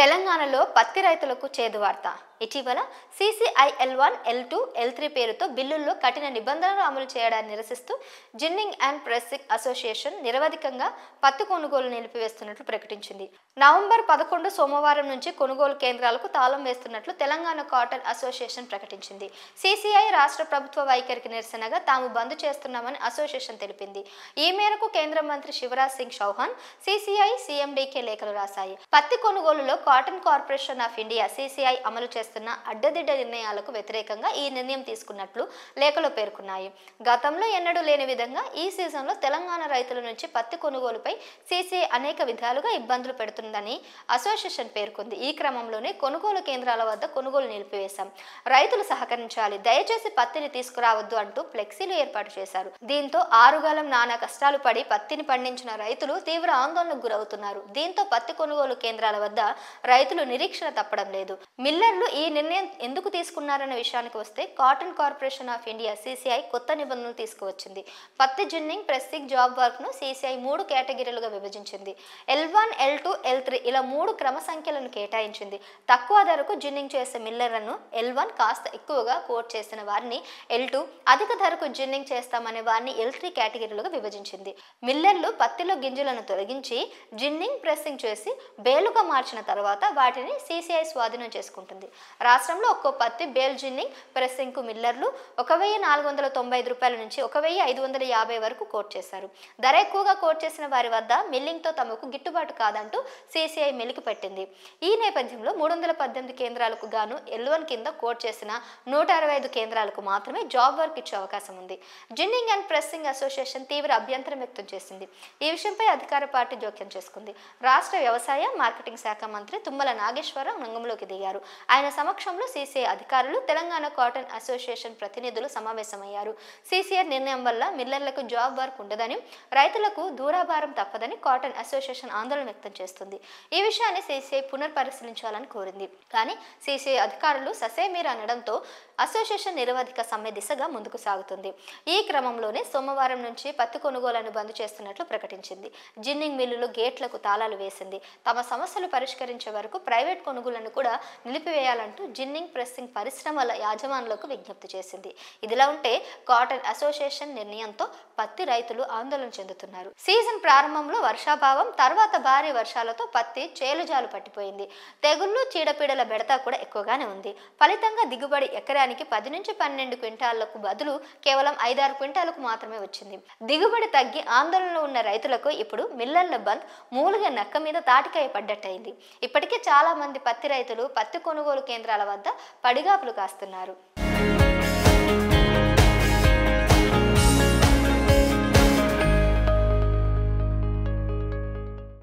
తెలంగాణలో పత్తి రైతులకు చేదు వార్త ఇటీవల CCI L one L two L three పేరుతో బిల్లుల్లో కఠిన నిబంధనలు అమలు చేయడాన్ని నిరసిస్తూ జిన్నింగ్ అండ్ ప్రెస్సింగ్ అసోసియేషన్ నిరవధికంగా పత్తి కొనుగోలు నిలిపివేస్తున్నట్లు ప్రకటించింది నవంబర్ పదకొండు సోమవారం నుంచి కొనుగోలు కేంద్రాలకు తాళం వేస్తున్నట్లు తెలంగాణ కాటన్ అసోసియేషన్ ప్రకటించింది సీసీఐ రాష్ట్ర ప్రభుత్వ వైఖరికి నిరసనగా తాము బంద్ చేస్తున్నామని అసోసియేషన్ తెలిపింది ఈ మేరకు కేంద్ర మంత్రి శివరాజ్ సింగ్ చౌహాన్ సీసీఐ సీఎండీకే లేఖలు రాశాయి పత్తి కొనుగోలులో cotton corporation of India CCI అమలు చేస్తున్న అడ్డదిడ్డ నిర్ణయాలకు వ్యతిరేకంగా ఈ నిర్ణయం తీసుకున్నట్లు లేఖలో పేర్కొన్నాయి గతంలో ఎన్నడూ లేని విధంగా ఈ సీజన్లో తెలంగాణ రైతుల నుంచి పత్తి కొనుగోలుపై సీసీఐ అనేక విధాలుగా ఇబ్బందులు పెడుతుందని అసోసియేషన్ పేర్కొంది ఈ క్రమంలోనే కొనుగోలు కేంద్రాల వద్ద కొనుగోలు నిలిపివేశాం రైతులు సహకరించాలి దయచేసి పత్తిని తీసుకురావద్దు అంటూ ఫ్లెక్సీలు ఏర్పాటు చేశారు దీంతో ఆరుగాలం నానా కష్టాలు పడి పత్తిని పండించిన రైతులు తీవ్ర ఆందోళనకు గురవుతున్నారు దీంతో పత్తి కొనుగోలు కేంద్రాల వద్ద రైతులు నిరీక్షణ తప్పడం లేదు మిల్లర్లు ఈ నిర్ణయం ఎందుకు తీసుకున్నారన్న విషయానికి వస్తే cotton corporation of India CCI కొత్త నిబంధనలు తీసుకువచ్చింది పత్తి జిన్నింగ్ ప్రెస్సింగ్ జాబ్ వర్క్ ను సీసీఐ మూడు కేటగిరీలుగా విభజించింది L one L two L three ఇలా మూడు క్రమ సంఖ్యలను కేటాయించింది తక్కువ ధరకు జిన్నింగ్ చేసే మిల్లర్లను ఎల్ వన్ కాస్త ఎక్కువగా కోట్ చేసిన వారిని ఎల్ టూ అధిక ధరకు జిన్నింగ్ చేస్తామనే వారిని ఎల్ త్రీ కేటగిరీలుగా విభజించింది మిల్లర్లు పత్తిలో గింజలను తొలగించి జిన్నింగ్ ప్రెస్సింగ్ చేసి బేలుగా మార్చిన తర్వాత వాటిని సీసీఐ స్వాధీనం చేసుకుంటుంది రాష్ట్రంలో ఒక్కో పత్తి బేల్ జిన్నింగ్ ప్రెస్సింగ్కు మిల్లర్లు ఒక వెయ్యి నాలుగు వందల తొంభై ఐదు రూపాయల నుంచి ఒక వెయ్యి ఐదు వందల యాభై వరకు కోట్ చేశారు ధర ఎక్కువగా కోట్ చేసిన వారి వద్ద మిల్లింగ్తో తమకు గిట్టుబాటు కాదంటూ సీసీఐ మెలికి పెట్టింది ఈ నేపథ్యంలో మూడు వందల పద్దెనిమిది కేంద్రాలకు గాను ఎల్వన్ కింద కోట్ చేసిన నూట అరవై ఐదు కేంద్రాలకు మాత్రమే జాబ్ వర్క్ ఇచ్చే అవకాశం ఉంది జిన్నింగ్ అండ్ ప్రెస్సింగ్ అసోసియేషన్ తీవ్ర అభ్యంతరం వ్యక్తం చేసింది ఈ విషయంపై అధికార పార్టీ జోక్యం చేసుకుంది రాష్ట్ర వ్యవసాయ మార్కెటింగ్ శాఖ మంత్రి తుమ్మల నాగేశ్వరరావు రంగంలోకి దిగారు ఆయన సమక్షంలో సీసీఐ అధికారులు తెలంగాణ కాటన్ అసోసియేషన్ ప్రతినిధులు సమావేశమయ్యారు సీసీఐ నిర్ణయం వల్ల మిల్లర్లకు జాబ్ వర్క్ ఉండదని రైతులకు దూరాభారం తప్పదని కాటన్ అసోసియేషన్ ఆందోళన వ్యక్తం చేస్తుంది ఈ విషయాన్ని సీసీఐ పునర్పరిశీలించాలని కోరింది కానీ సీసీఐ అధికారులు ససేమీర అనడంతో అసోసియేషన్ నిరవధిక సమ్మె దిశగా ముందుకు సాగుతుంది ఈ క్రమంలోనే సోమవారం నుంచి పత్తి కొనుగోలను బంద్ చేస్తున్నట్లు ప్రకటించింది జిన్నింగ్ మిల్లులు గేట్లకు తాళాలు వేసింది తమ సమస్యలు పరిష్కరించే వరకు ప్రైవేట్ కొనుగోలను కూడా నిలిపివేయాలంటూ జిన్నింగ్ ప్రెస్సింగ్ పరిశ్రమల యాజమానులకు విజ్ఞప్తి చేసింది ఇదిలా ఉంటే కాటన్ అసోసియేషన్ నిర్ణయంతో పత్తి రైతులు ఆందోళన చెందుతున్నారు సీజన్ ప్రారంభంలో వర్షాభావం తర్వాత భారీ వర్షాలతో పత్తి చేలుజాలు పట్టిపోయింది తెగుళ్ళు చీడపీడల బెడత కూడా ఎక్కువగానే ఉంది ఫలితంగా దిగుబడి ఎకరానికి పది నుంచి పన్నెండు క్వింటాళ్లకు బదులు కేవలం ఐదారు క్వింటాలకు మాత్రమే వచ్చింది దిగుబడి తగ్గి ఆందోళనలో ఉన్న రైతులకు ఇప్పుడు మిల్లర్ల బంద్ మూలుగా నక్క మీద తాటికాయ పడ్డట్టయింది ఇప్పటికే చాలా మంది పత్తి రైతులు పత్తి కొనుగోలు కేంద్రాల వద్ద పడిగాపులు కాస్తున్నారు